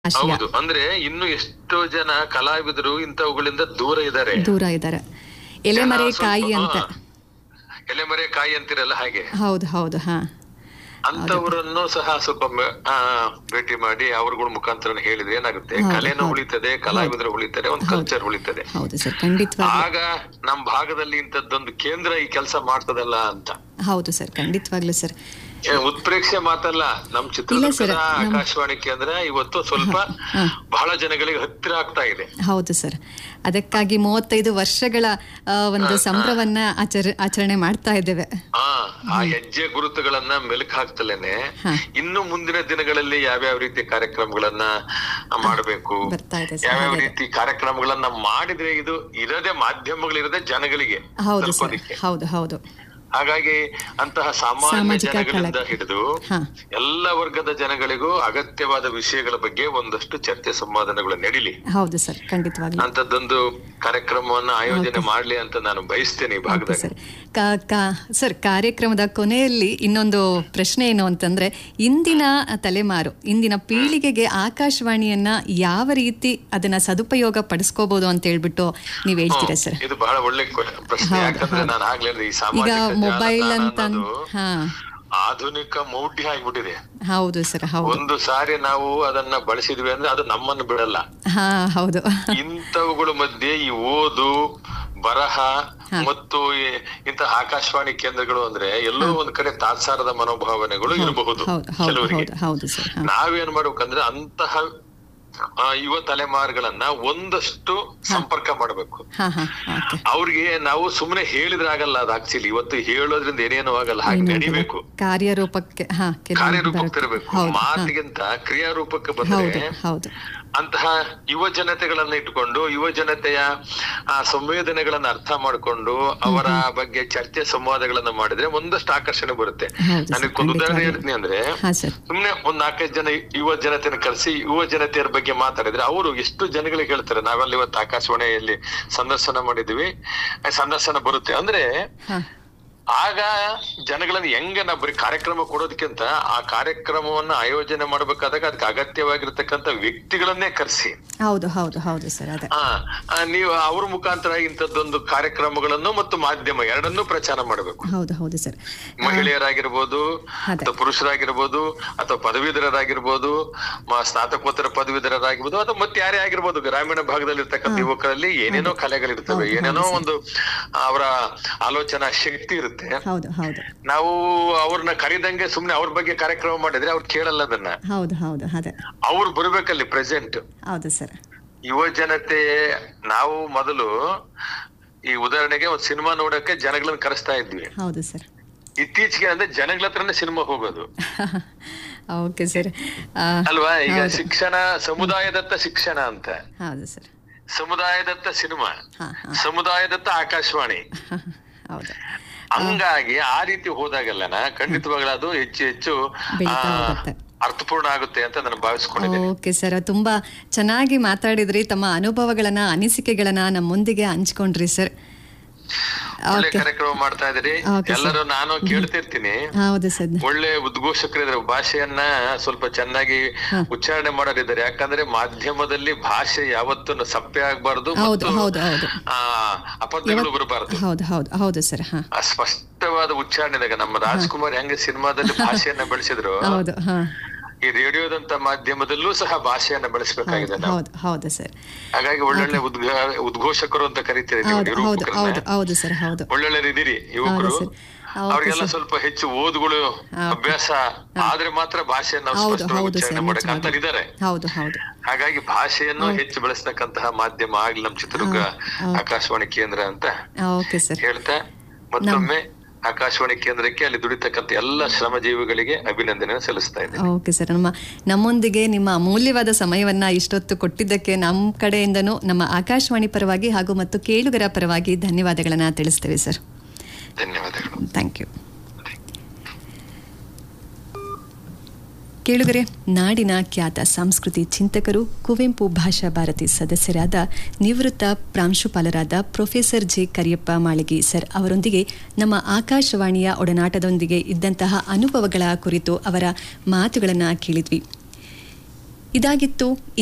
ಆಶಯ ಹೌದು ಅಂದ್ರೆ ಇನ್ನು ಎಷ್ಟೋ ಜನ ಕಲಾವಿದರು ಇಂಥವುಗಳಿಂದ ದೂರ ಇದ್ದಾರೆ ದೂರ ಇದ್ದಾರೆ ಎಲೆಮರೆ ಕಾಯಿ ಅಂತ ಎಲೆಮರೆ ಕಾಯಿ ಅಂತಿರಲ್ಲ ಹಾಗೆ ಹೌದು ಹೌದು ಹಾ ಅಂತವರನ್ನು ಸಹ ಸ್ವಲ್ಪ ಮ- ಆ, ಭೇಟಿ ಮಾಡಿ ಅವ್ರಗಳ ಮುಖಾಂತರ ಹೇಳಿದ್ರೆ ಏನಾಗುತ್ತೆ ಹೌದು, ಕಲೆನೂ ಹೌದು. ಉಳಿತದೆ ಕಲಾವಿದರು ಉಳಿತಾರೆ ಒಂದು ಕಲ್ಚರ್ ಉಳಿತದೆ ಹೌದು ಸರ್ ಖಂಡಿತವಾಗಿ ಆಗ ನಮ್ ಭಾಗದಲ್ಲಿ ಇಂಥದ್ದೊಂದು ಕೇಂದ್ರ ಈ ಕೆಲಸ ಮಾಡ್ತದಲ್ಲ ಅಂತ ಹೌದು ಸರ್ ಖಂಡಿತವಾಗ್ಲೂ ಸರ್ ಏ, ಉತ್ಪ್ರೇಕ್ಷೆ ಮಾತಲ್ಲ ನಮ್ ಇಲ್ಲ ಚಿತ್ರದುರ್ಗದ ಸರ್, ನಮ್- ಆಕಾಶವಾಣಿ ಕೇಂದ್ರ ಇವತ್ತು ಸ್ವಲ್ಪ ಹಾ. ಬಹಳ ಜನಗಳಿಗೆ ಹತ್ತಿರ ಆಗ್ತಾ ಇದೆ ಹೌದು ಸರ್ ಅದಕ್ಕಾಗಿ ಮೂವತ್ತೈದು ವರ್ಷಗಳ ಆ, ಒಂದು ಸಂಭ್ರಮವನ್ನ ಆಚರ ಆಚರಣೆ ಮಾಡ್ತಾ ಇದ್ದೇವೆ ಆ ಆ ಹೆಜ್ಜೆ ಗುರುತುಗಳನ್ನ ಮೆಲುಕು ಹಾಕ್ತಲೇನೆ ಹಾ. ಇನ್ನು ಮುಂದಿನ ದಿನಗಳಲ್ಲಿ ಯಾವ್ಯಾವ ರೀತಿ ಕಾರ್ಯಕ್ರಮಗಳನ್ನ ಮಾಡಬೇಕು ಬರ್ತಾ ಇದೆ ಸರ್ ಯಾವ್ಯಾವ ಹಾಗೆ. ರೀತಿ ಕಾರ್ಯಕ್ರಮಗಳನ್ನ ಮಾಡಿದ್ರೆ ಇದು ಇರದೆ ಮಾಧ್ಯಮಗಳಿರದೆ ಜನಗಳಿಗೆ ಹೌದು ಸರ್ ತಲುಪೋದಿಕ್ಕೆ ಹೌದು ಹೌದು ಹಾಗಾಗಿ ಅಂತಹ ಸಾಮಾನ್ಯ ಸಾಮಾಜಿಕ ಜನಗಳಿಂದ ಕಳಕಳಿ. ಹಿಡಿದು ಹಾ ಎಲ್ಲ ವರ್ಗದ ಜನಗಳಿಗೂ ಅಗತ್ಯವಾದ ವಿಷಯಗಳ ಬಗ್ಗೆ ಒಂದಷ್ಟು ಚರ್ಚೆ ಸಂವಾದಗಳು ನಡೀಲಿ ಹೌದು ಸರ್ ಖಂಡಿತವಾಗ್ಲೂ ಅಂತದ್ದೊಂದು ಕಾರ್ಯಕ್ರಮವನ್ನ ಆಯೋಜನೆ ಮಾಡ್ಲಿ ಅಂತ ನಾನು ಬಯಸ್ತೇನೆ ಈ ಓಕೆ ಭಾಗದಾಗ ಸರ್ ಕಾ- ಕಾ- ಸರ್ ಕಾರ್ಯಕ್ರಮದ ಕೊನೆಯಲ್ಲಿ ಇನ್ನೊಂದು ಪ್ರಶ್ನೆ ಏನು ಅಂತಂದ್ರೆ ಇಂದಿನ ತಲೆಮಾರು ಇಂದಿನ ಪೀಳಿಗೆಗೆ ಆಕಾಶವಾಣಿಯನ್ನ ಯಾವ ರೀತಿ ಅದನ್ನ ಸದುಪಯೋಗ ಪಡಿಸ್ಕೋಬಹುದು ಅಂತ ಹೇಳ್ಬಿಟ್ಟು ನೀವ್ ಹೇಳ್ತೀರಾ ಸರ್ ಇದು ಬಹಳ ಒಳ್ಳೆ ಕ್ವ- ಪ್ರಶ್ನೆ ಹೌದು, ಯಾಕಂದ್ರೆ ಹೌದು. ನಾನು ಆಗ್ಲೇ ಹೇಳಿದೆ, ಈ ಈಗ ಸಾಮಾಜಿಕ ಮೊಬೈಲ್ ಜಾಲತಾಣ ಅಂತ ಅನ್ನೋದು ಹಾ ಆಧುನಿಕ ಮೌಢ್ಯ ಆಗ್ಬಿಟ್ಟಿದೆ ಹೌದು ಸರ್ ಹೌದು ಒಂದು ಸಾರಿ ನಾವು ಅದನ್ನ ಬಳಸಿದ್ವಿ ಅಂದ್ರೆ ಅದು ನಮ್ಮನ್ನು ಬಿಡಲ್ಲ ಹಾ ಹೌದು ಇಂಥವುಗಳ ಮಧ್ಯೆ ಈ ಓದು ಬರಹ ಮತ್ತು ಈ- ಇಂತಹ ಆಕಾಶವಾಣಿ ಕೇಂದ್ರಗಳು ಅಂದ್ರೆ ಎಲ್ಲೋ ಒಂದ್ ಕಡೆ ತಾತ್ಸಾರದ ಮನೋಭಾವನೆಗಳು ಇರಬಹುದು ಹೌದು ಹೌದು ಕೆಲವರಿಗೆ ಹೌದು ಹೌದು ಸರ್ ಹಾ ನಾವೇನ್ ಮಾಡ್ಬೇಕಂದ್ರೆ ಅಂತಹ ಆ, ಯುವ ತಲೆಮಾರುಗಳನ್ನ ಒಂದಷ್ಟು ಸಂಪರ್ಕ ಮಾಡ್ಬೇಕು ಹಾ ಹಾ ಓಕೆ ಅವ್ರಿಗೆ ನಾವು ಸುಮ್ಮನೆ ಹೇಳಿದ್ರೆ ಆಗಲ್ಲ ಅದು ಆಕ್ಚುಲಿ ಇವತ್ತು ಹೇಳೋದ್ರಿಂದ ಏನೇನು ಆಗಲ್ಲ ಹಾಗೆ ನಡಿಬೇಕು ಕಾರ್ಯರೂಪಕ್ಕೆ ಹಾ ಕೆಲವೊಂದು ಕಾರ್ಯರೂಪಕ್ಕೆ ಬರುತ್ತೆ. ತರಬೇಕು ಹೌದು ಹಾ. ಮಾತಿಗಿಂತ ಕ್ರಿಯಾರೂಪಕ್ಕೆ ಹೌದು ಬಂದ್ರೆ ಹೌದು ಅಂತಹ ಯುವ ಜನತೆಗಳನ್ನ ಇಟ್ಕೊಂಡು ಯುವ ಜನತೆಯ ಆ ಸಂವೇದನೆಗಳನ್ನ ಅರ್ಥ ಮಾಡ್ಕೊಂಡು ಅವರ ಬಗ್ಗೆ ಚರ್ಚೆ ಸಂವಾದಗಳನ್ನ ಮಾಡಿದ್ರೆ ಒಂದಷ್ಟು ಆಕರ್ಷಣೆ ಬರುತ್ತೆ ಹೌದು ಸರ್, ನನಗೆ ಒಂದು ಉದಾಹರಣೆ ಖಂಡಿತವಾಗಿಯೂ. ಹೇಳ್ತೀನಿ ಅಂದ್ರೆ ಹಾ ಸರ್ ಸುಮ್ನೆ ಒಂದ್ ನಾಲ್ಕೈದು ಜನ ಯುವ ಜನತೆನ ಕರೆಸಿ ಯುವ ಜನತೆಯರ ಬಗ್ಗೆ ಮಾತಾಡಿದ್ರೆ ಅವರು ಎಷ್ಟು ಜನಗಳಿಗೆ ಹೇಳ್ತಾರೆ ನಾವೆಲ್ಲ ಇವತ್ತು ಆಕಾಶವಾಣಿಯಲ್ಲಿ ಸಂದರ್ಶನ ಮಾಡಿದ್ವಿ ಆ ಸಂದರ್ಶನ ಬರುತ್ತೆ ಅಂದ್ರೆ ಹಾ ಆಗ ಜನಗಳನ್ನ ಹೆಂಗ ನಾವು ಬರೀ ಕಾರ್ಯಕ್ರಮ ಕೊಡೋದಕ್ಕಿಂತ ಆ ಕಾರ್ಯಕ್ರಮವನ್ನ ಆಯೋಜನೆ ಮಾಡ್ಬೇಕಾದಾಗ ಅದಕ್ಕೆ ಅಗತ್ಯವಾಗಿರ್ತಕ್ಕಂಥ ವ್ಯಕ್ತಿಗಳನ್ನೇ ಕರೆಸಿ ಹೌದು ಹೌದು ಹೌದು ಸರ್ ಅದೇ ಆ ಆ, ನೀವು ಅವ್ರ ಮುಖಾಂತರ ಇಂಥದ್ದೊಂದು ಕಾರ್ಯಕ್ರಮಗಳನ್ನು ಮತ್ತು ಮಾಧ್ಯಮ ಎರಡನ್ನೂ ಪ್ರಚಾರ ಮಾಡಬೇಕು ಹೌದು ಹೌದು ಸರ್ ಮಹಿಳೆಯರಾಗಿರ್ಬೋದು ಅದೇ. ಅಥವಾ ಪುರುಷರಾಗಿರ್ಬೋದು ಅಥವಾ ಪದವೀಧರರಾಗಿರ್ಬೋದು ಮ- ಸ್ನಾತಕೋತ್ತರ ಪದವೀಧರರಾಗಿರ್ಬೋದು ಅಥವಾ ಮತ್ತೆ ಯಾರೇ ಆಗಿರ್ಬೋದು ಗ್ರಾಮೀಣ ಭಾಗದಲ್ಲಿ ಇರ್ತಕ್ಕಂಥ ಯುವಕರಲ್ಲಿ ಏನೇನೋ ಕಲೆಗಳಿರ್ತವೆ ಹೌದು, ಏನೇನೋ ಹೌದು ಒಂದು ಅವರ ಆಲೋಚನಾ ಶಕ್ತಿ ಇರುತ್ತೆ ಹೌದು ಹೌದು ನಾವು ಅವ್ರನ್ನ ಕರಿದಂಗೆ ಸುಮ್ನೆ ಅವ್ರ ಬಗ್ಗೆ ಕಾರ್ಯಕ್ರಮ ಮಾಡಿದ್ರೆ ಅವ್ರು ಕೇಳಲ್ಲ ಅದನ್ನ ಹೌದು ಹೌದು ಅದೇ ಅವ್ರು ಬರ್ಬೇಕಲ್ಲಿ ಪ್ರೆಸೆಂಟ್ ಹೌದು ಸರ್ ಯುವ ಜನತೆ ನಾವು ಮೊದಲು ಈ ಉದಾಹರಣೆಗೆ ಒಂದ್ ಸಿನಿಮಾ ನೋಡಕ್ಕೆ ಜನಗಳನ್ನ ಕರೆಸ್ತಾ ಇದ್ವಿ ಹೌದು ಸರ್ ಇತ್ತೀಚೆಗೆ ಅಂದ್ರೆ ಜನಗಳ ಹತ್ರನೇ ಸಿನಿಮಾ ಹೋಗೋದು ಓಕೆ ಸರ್ ಆ, ಅಲ್ವಾ ಈಗ ಹೌದು. ಶಿಕ್ಷಣ ಸಮುದಾಯದತ್ತ ಶಿಕ್ಷಣ ಅಂತ ಹೌದು ಸರ್ ಸಮುದಾಯದತ್ತ ಸಿನಿಮಾ ಹಾ ಹಾ ಸಮುದಾಯದತ್ತ ಆಕಾಶವಾಣಿ ಹೌದು ಹಂಗಾಗಿ ಆ ರೀತಿ ಹೋದಾಗೆಲ್ಲನ ಖಂಡಿತವಾಗ್ಲೂ ಅದು ಹೆಚ್ಚು ಹೆಚ್ಚು ಬೆಳೀತಾ ಆ, ಹೋಗುತ್ತೆ. ಅರ್ಥಪೂರ್ಣ ಆಗುತ್ತೆ ಅಂತ ನಾನು ಭಾವಿಸ್ಕೊಂಡಿದ್ದೇನೆ ಓಕೆ ಸರ್ ತುಂಬಾ ಚೆನ್ನಾಗಿ ಮಾತಾಡಿದ್ರಿ ತಮ್ಮ ಅನುಭವಗಳನ್ನ ಅನಿಸಿಕೆಗಳನ್ನ ನಮ್ಮ ಮುಂದಿಗೆ ಹಂಚ್ಕೊಂಡ್ರಿ ಸರ್ ಒಳ್ಳೆ ಓಕೆ ಕಾರ್ಯಕ್ರಮ ಮಾಡ್ತಾ ಇದ್ದೀರಿ Okay, sir. ಎಲ್ಲರೂ ನಾನು ಕೇಳ್ತಿರ್ತೀನಿ ಹೌದು ಸರ್ ಒಳ್ಳೆ ಉದ್ಘೋಷಕರಿದ್ದಾರೆ ಭಾಷೆಯನ್ನ ಸ್ವಲ್ಪ ಚೆನ್ನಾಗಿ ಉಚ್ಚಾರಣೆ ಮಾಡೋರಿದ್ದಾರೆ ಯಾಕಂದ್ರೆ ಮಾಧ್ಯಮದಲ್ಲಿ ಭಾಷೆ ಯಾವತ್ತೂ ಸಪ್ಪೆ ಆಗ್ಬಾರ್ದು ಹೌದು ಮತ್ತು ಹೌದು ಹೌದು ಆ ಅಪದ್ಯಗಳು ಬರಬಾರ್ದು ಹೌದು ಹೌದು ಹೌದು ಸರ್ ಹಾ ಆ ಸ್ಪಷ್ಟವಾದ ಉಚ್ಚಾರಣೆ ಇದ್ದಾಗ ನಮ್ಮ ರಾಜ್ಕುಮಾರ್ ಹೆಂಗೆ ಸಿನಿಮಾದಲ್ಲಿ ಭಾಷೆಯನ್ನ ಬೆಳೆಸಿದ್ರು ಹೌದು ಹಾ ಈ ರೇಡಿಯೋದಂತ ಮಾಧ್ಯಮದಲ್ಲೂ ಸಹ ಭಾಷೆಯನ್ನ ಬೆಳೆಸಬೇಕಾಗಿದೆ ನಾವು ಹೌದು ಹೌದು ಸರ್ ಹಾಗಾಗಿ ಒಳ್ಳೊಳ್ಳೆ ಉದ್ಘ ಉದ್ಘೋಷಕರು ಅಂತ ಕರಿತೀರಿ ನೀವು ಹೌದು ಹೌದು ಹೌದು ನಿರೂಪಕರನ್ನ ಹೌದು ಸರ್ ಹೌದು ಒಳ್ಳೊಳ್ಳೆ ಇದ್ದೀರಿ ಯುವಕರು ಹೌದು ಸರ್. ಹೌದು ಅವ್ರಿಗೆಲ್ಲ ಸರ್. ಸ್ವಲ್ಪ ಹೆಚ್ಚು ಓದುಗಳು ಅಭ್ಯಾಸ ಆದ್ರೆ ಮಾತ್ರ ಭಾಷೆಯನ್ನು ನಾವು ಹೌದು ಸ್ಪಷ್ಟವಾಗಿ ಹೌದು ಉಚ್ಚಾರಣೆ ಸರ್ ಮಾಡಕ್ಕಂತ ಇದ್ದಾರೆ ಹೌದು ಹೌದು ಹಾಗಾಗಿ ಭಾಷೆಯನ್ನು ಹೆಚ್ಚು ಬೆಳೆಸ್ತಕ್ಕಂತಹ ಮಾಧ್ಯಮ ಆಗ್ಲಿ ನಮ್ಮ ಚಿತ್ರದುರ್ಗ ಆಕಾಶವಾಣಿ ಕೇಂದ್ರ ಅಂತ ಓಕೆ ಸರ್ ಹೇಳ್ತಾ ಮತ್ತೊಮ್ಮೆ ಆಕಾಶವಾಣಿ ಕೇಂದ್ರಕ್ಕೆ ಅಲ್ಲಿ ದುಡಿತಕ್ಕಂತ ಎಲ್ಲ ಶ್ರಮಜೀವಿಗಳಿಗೆ ಅಭಿನಂದನೆ ಸಲ್ಲಿಸ್ತಾ ಇದ್ದೇನೆ ಓಕೆ ಸರ್ ನಮ್ಮ ನಮ್ಮೊಂದಿಗೆ ನಿಮ್ಮ ಅಮೂಲ್ಯವಾದ ಸಮಯವನ್ನ ಇಷ್ಟೊತ್ತು ಕೊಟ್ಟಿದ್ದಕ್ಕೆ ನಮ್ಮ ಕಡೆಯಿಂದನೂ ನಮ್ಮ ಆಕಾಶವಾಣಿ ಪರವಾಗಿ ಹಾಗೂ ಮತ್ತು ಕೇಳುಗರ ಪರವಾಗಿ ಧನ್ಯವಾದಗಳನ್ನ ತಿಳಿಸ್ತೇವೆ ಸರ್ ಧನ್ಯವಾದಗಳು ಥ್ಯಾಂಕ್ ಯು ಕೇಳುಗರೆ ನಾಡಿನ ಖ್ಯಾತ ಸಂಸ್ಕೃತಿ ಚಿಂತಕರು ಕುವೆಂಪು ಭಾಷಾ ಭಾರತಿ ಸದಸ್ಯರಾದ ನಿವೃತ್ತ ಪ್ರಾಂಶುಪಾಲರಾದ professor J Kariyappa Maligi sir ಅವರೊಂದಿಗೆ ನಮ್ಮ ಆಕಾಶವಾಣಿಯ ಒಡನಾಟದೊಂದಿಗೆ ಇದ್ದಂತಹ ಅನುಭವಗಳ ಕುರಿತು ಅವರ ಮಾತುಗಳನ್ನು ಕೇಳಿದ್ವಿ ಇದಾಗಿತ್ತು